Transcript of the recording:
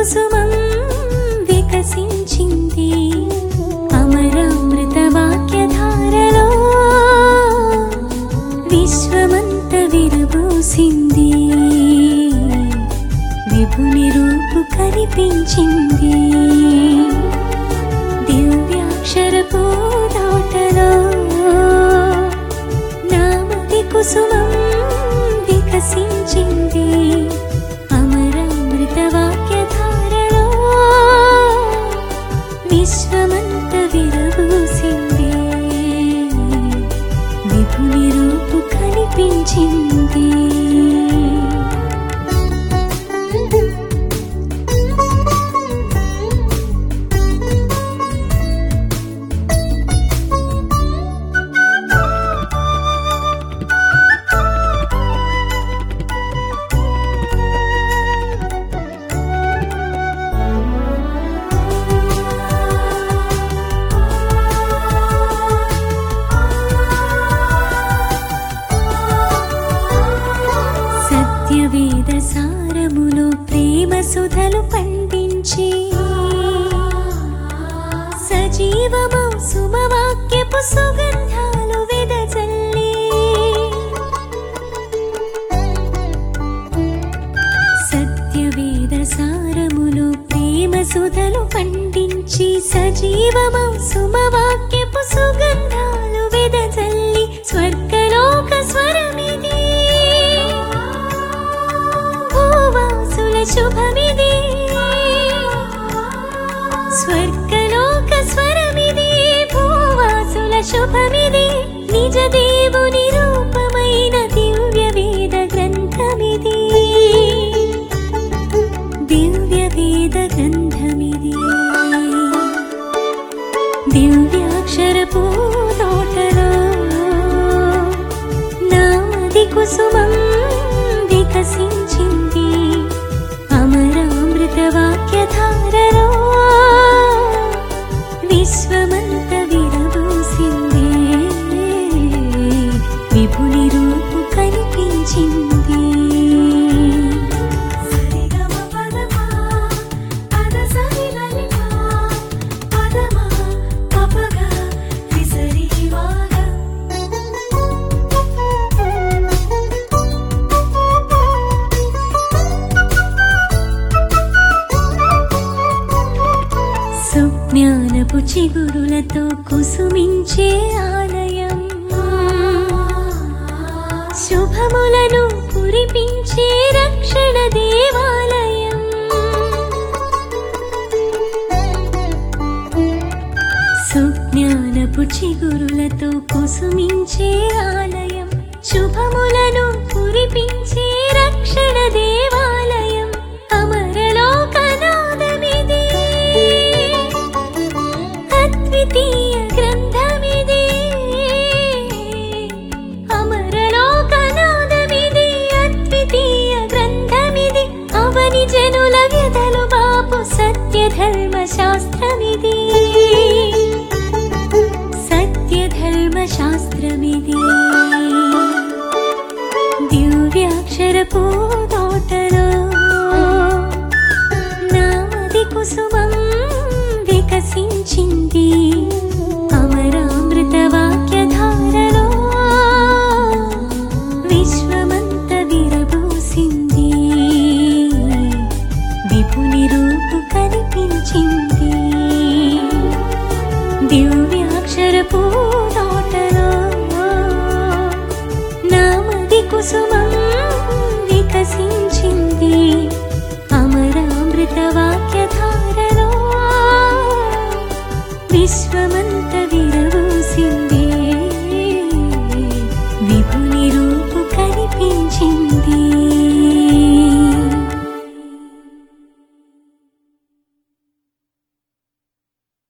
కుసుమం వికసించింది అమరామృత వాక్యధారలో విశ్వమంత విరబూసింది విభుని రూపు కనిపించింది దివ్యాక్షరపు దాటలో నామది కుసుమం వికసించింది అమరామృత వాక్యధారలో విశ్వమంత విరబూసింది విభుని రూపు కనిపించింది సత్యవేద సారములో ప్రేమ సుధలు పండించి సజీవమౌ సుమవాక్యపు సుగంధాలు వెదజల్లి సత్యవేద సారములో ప్రేమ సుధలు పండించి సజీవమౌ సుమవాక్యపు సుగంధాలు వెదజల్లి స్వర్గలోక స్వరమిది భూవాసుల శుభమిది స్వర్గలోక స్వరమిది భూవాసుల శుభమిది నిజ దేవుని రూపమైన దివ్య వేద గ్రంథమిది దివ్య వేద గ్రంథమిది దివ్యాక్షరపు తోటలో నాది కుసుమం వికసించింది అమరామృత వాక్యధారలో విశ్వమంత విరబూసింది విభుని రూపు కనిపించింది సుజ్ఞానపు చిగురులతో కుసుమించే ఆలయం శుభములను కురిపించే రక్షణ దేవాలయం సుజ్ఞానపు చిగురులతో కుసుమించే ఆలయం శుభములను కురిపించే రక్షణ దేవాలయం అమరలోకనాదమిది అద్వితీయ గ్రంథమిది అమరలోకనాదమిది అద్వితీయ గ్రంథమిది అవని జనుల వ్యధలు బాపు సత్య ధర్మ శాస్త్రమిది సత్య ధర్మ శాస్త్రమిది దివ్యాక్షరపు తోటలో నాది కుసుమం వికసించింది అమరామృత వాక్యధారలో విశ్వమంత విరబూసింది విపుని రూపు కనిపించింది దివ్యాక్షరపు తోటలో నామది కుసుమం వికసించింది అమరామృత వాక్యధారలో విశ్వమంత